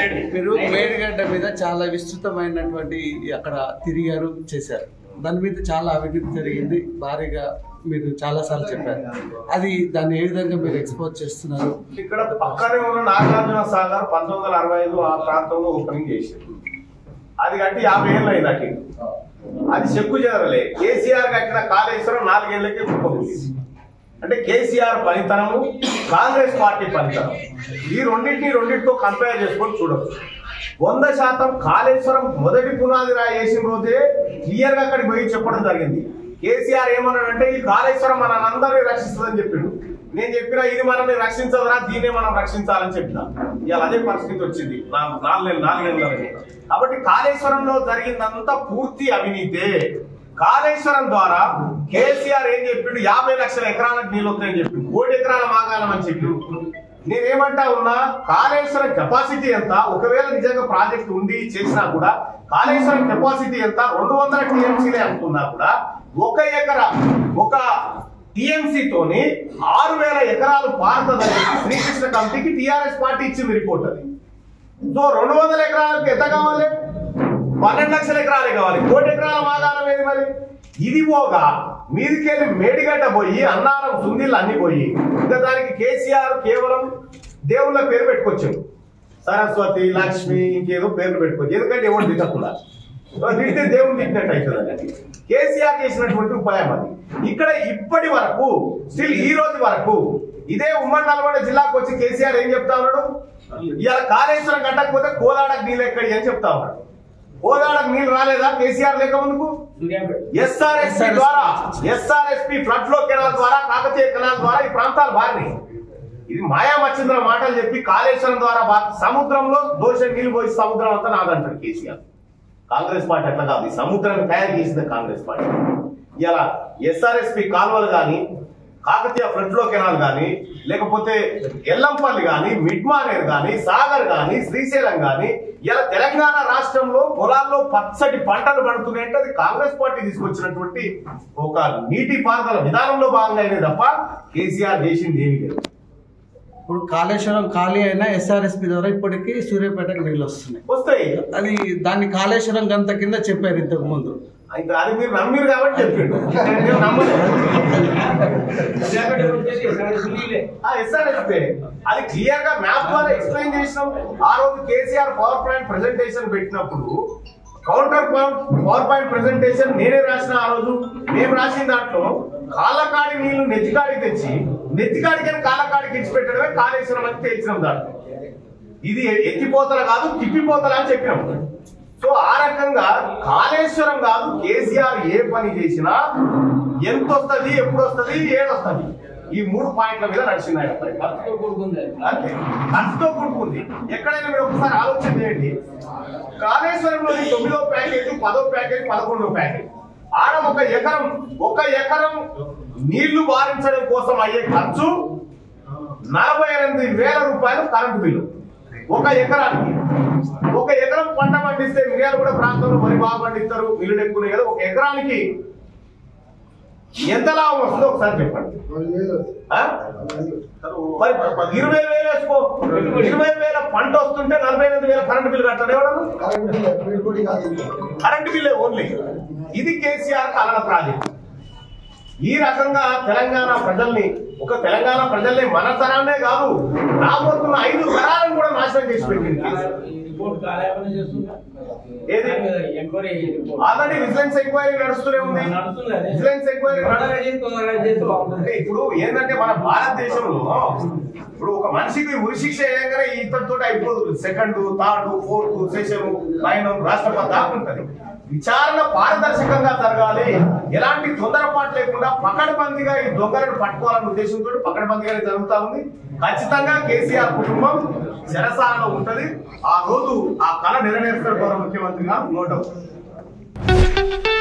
మీరు మేడిగడ్డ మీద చాలా విస్తృతమైనటువంటి అక్కడ తిరిగారు చేశారు దాని మీద చాలా అవినీతి జరిగింది భారీగా మీరు చాలా సార్లు చెప్పారు అది దాన్ని ఏ విధంగా మీరు ఎక్స్పోజ్ చేస్తున్నారు ఇక్కడ పక్కనే ఉన్న నాగార్జున సాగర్ పంతొమ్మిది వందల అరవై ఐదు ఆ ప్రాంతంలో ఓపెనింగ్ చేసింది అది కట్టి యాభై ఏళ్ళు అయింది అటు అది చెక్కు చెదరలే కేసీఆర్ కట్టిన కాళేశ్వరం నాలుగేళ్లకే కుప్పకూలింది అంటే కేసీఆర్ పనితనము కాంగ్రెస్ పార్టీ పనితనం ఈ రెండింటిని రెండింటితో కంపేర్ చేసుకొని చూడొచ్చు వంద శాతం కాళేశ్వరం మొదటి పునాది రాయి వేసిన రోజే క్లియర్ గా అక్కడికి పోయి చెప్పడం జరిగింది కేసీఆర్ ఏమన్నాడంటే ఈ కాళేశ్వరం మన అందరినీ రక్షిస్తుందని చెప్పిండు నేను చెప్పిన ఇది మనల్ని రక్షించదురా దీన్నే మనం రక్షించాలని చెప్పిన ఇవాళ అదే పరిస్థితి వచ్చింది నాలుగు నాలుగు నాలుగేళ్ళకి కాబట్టి కాళేశ్వరంలో జరిగిందంతా పూర్తి అవినీతే కాళేశ్వరం ద్వారా కేసీఆర్ ఏం చెప్పిండు యాభై లక్షల ఎకరాలకు నీళ్ళు వస్తాయని చెప్పిండు కోటి ఎకరాల మాగాలం అని చెప్పిండు నేనేమంటా ఉన్నా కాళేశ్వరం కెపాసిటీ ఎంత ఒకవేళ నిజంగా ప్రాజెక్ట్ ఉండి చేసినా కూడా కాళేశ్వరం కెపాసిటీ ఎంత రెండు వందల టీఎంసీలే అనుకున్నా కూడా ఒక ఎకరా ఒక టీఎంసీ తోని ఆరు వేల ఎకరాలు పారుతుందని శ్రీకృష్ణ కమిటీకి టిఆర్ఎస్ పార్టీ ఇచ్చింది రిపోర్ట్ అది సో రెండు వందల ఎకరాలకు ఎంత కావాలి పన్నెండు లక్షల ఎకరాలే కావాలి కోటి ఎకరాల మాగాలం ఏది మరి ఇది పోగా మీదికెళ్ళి మేడిగడ్డ పోయి అన్నారం సుందిళ్ళు అన్ని పోయి ఇంకా దానికి కేసీఆర్ కేవలం దేవుళ్ళ పేరు పెట్టుకొచ్చాడు సరస్వతి లక్ష్మి ఇంకేదో పేర్లు పెట్టుకోవచ్చు ఎందుకంటే ఎవరు తిట్టకుండా తిడితే దేవుడు తిట్టినట్టు అవుతుంది అది కేసీఆర్ చేసినటువంటి ఉపాయం అది ఇక్కడ ఇప్పటి వరకు స్టిల్ ఈ రోజు వరకు ఇదే ఉమ్మడి నల్గొండ జిల్లాకు వచ్చి కేసీఆర్ ఏం చెప్తా ఉన్నాడు ఇవాళ కాళేశ్వరం కట్టకపోతే కోదాడకు నీళ్ళు ఎక్కడి అని చెప్తా ఉన్నాడు కోదాడకు నీళ్ళు రాలేదా కేసీఆర్ లేక ముందుకు ఎస్ఆర్ఎస్పి ద్వారా ఎస్ఆర్ఎస్పి ఫ్లడ్ ఫ్లో కెనాల్ ద్వారా కాకతీయ కెనాల్ ద్వారా ఈ ప్రాంతాలు బారినాయి ఇది మాయా మచ్చింద్ర మాటలు చెప్పి కాళేశ్వరం ద్వారా బా- సముద్రంలో దోష నీళ్లు పోయి సముద్రం అంతా నాదంటాడు కేసీఆర్ కాంగ్రెస్ పార్టీ అట్లా కాదు ఈ సముద్రాన్ని తయారు చేసింది కాంగ్రెస్ పార్టీ ఇలా ఎస్ఆర్ఎస్పి కాలువలు కానీ కాకతీయ ఫ్లడ్ ఫ్లో కెనాల్ కానీ లేకపోతే ఎల్లంపల్లి కానీ మిడ్మానేర్ కానీ సాగర్ కానీ శ్రీశైలం కానీ ఇలా తెలంగాణ రాష్ట్రంలో పొలాల్లో పచ్చటి పంటలు పండుతున్నాయంటే అది కాంగ్రెస్ పార్టీ తీసుకొచ్చినటువంటి ఒక నీటి పారుదల విధానంలో భాగంగా అయినది తప్ప కేసీఆర్ చేసింది ఏమీ లేదు ఇప్పుడు కాళేశ్వరం ఖాళీ అయినా ఎస్ఆర్ఎస్పి ద్వారా ఇప్పటికీ సూర్యాపేటకు నీళ్ళు వస్తున్నాయి వస్తాయి అది దాన్ని కాళేశ్వరం గంత కింద చెప్పారు ఇంతకు ముందు అయితే అది మీరు నమ్మిరు కాబట్టి చెప్పిండు నేను నమ్మలేదు ఆ ఎస్ఆర్ఎస్పీ అది క్లియర్ గా మ్యాప్ ద్వారా ఎక్స్ప్లెయిన్ చేసినాం ఆ రోజు కేసీఆర్ పవర్ పాయింట్ ప్రెజెంటేషన్ పెట్టినప్పుడు కౌంటర్ పవర్ పాయింట్ ప్రెజెంటేషన్ నేనే రాసిన ఆ రోజు మేము రాసిన దాంట్లో కాళ్ళకాడి నీళ్లు నెత్తికాడికి తెచ్చి నెత్తికాడికి కాళ్ళకాడికి ఇచ్చి పెట్టడమే కాళేశ్వరం అని తేల్చినాం దాంట్లో ఇది ఎత్తిపోతల కాదు తిప్పిపోతల అని చెప్పినాం సో ఆ రకంగా కాళేశ్వరం కాదు కేసీఆర్ ఏ పని చేసినా ఎంత వస్తుంది ఎప్పుడు వస్తుంది ఏడొస్తుంది ఈ మూడు పాయింట్ల మీద నడిచింది ఆయన పని. అంతే. ఖర్చుతో కూడుకుంది ఎక్కడైనా మీరు ఒకసారి ఆలోచన చేయండి కాళేశ్వరంలోని తొమ్మిదో ప్యాకేజ్ పదో ప్యాకేజ్ పదకొండో ప్యాకేజ్ ఆడ ఒక ఎకరం ఒక ఎకరం నీళ్లు వారించడం కోసం అయ్యే ఖర్చు నలభై ఎనిమిది వేల రూపాయలు కరెంటు బిల్లు ఒక ఎకరానికి ఒక ఎకరం పంట పండిస్తే మిరియాలు కూడా ప్రాంతంలో వరి బాగా పండిస్తారు మిల్లులు ఎక్కువ కదా ఒక ఎకరానికి ఎంత లాభం వస్తుందో ఒకసారి చెప్పండి ఆ? మరి ఇరవై వేలు వేసుకో ఇరవై వేల పంట వస్తుంటే నలభై ఎనిమిది వేల కరెంటు బిల్లు కట్టాడు ఎవడన్నా కరెంటు బిల్లే ఓన్లీ ఇది కేసీఆర్ కాలన ప్రాజెక్ట్ ఈ రకంగా తెలంగాణ ప్రజల్ని ఒక తెలంగాణ ప్రజల్ని మన తరాన్నే కాదు రాబోతున్న ఐదు తరాలను కూడా నాశనం చేసి పెట్టింది కేసీఆర్. ఏది? ఆల్రెడీ విజిలెన్స్ ఎంక్వైరీ నడుస్తూనే ఉంది విజిలెన్స్ ఎంక్వైరీ అంటే ఇప్పుడు ఏంటంటే మన భారతదేశంలో ఇప్పుడు ఒక మనిషికి ఉరిశిక్ష వేయగానే ఇతరుతో అయిపోదు second third fourth session nine రాష్ట్రపతి దాకా ఉంటది విచారణ పారదర్శకంగా జరగాలి ఎలాంటి తొందరపాటు లేకుండా పకడ్బందీగా ఈ దొంగలను పట్టుకోవాలనే ఉద్దేశంతో పకడ్బందీగానే జరుగుతా ఉంది ఖచ్చితంగా కేసీఆర్ కుటుంబం చెరసాలలో ఉంటది ఆ రోజు ఆ కళ నెరవేరుస్తారు గౌరవ ముఖ్యమంత్రి గారు నోట్ అవుతుంది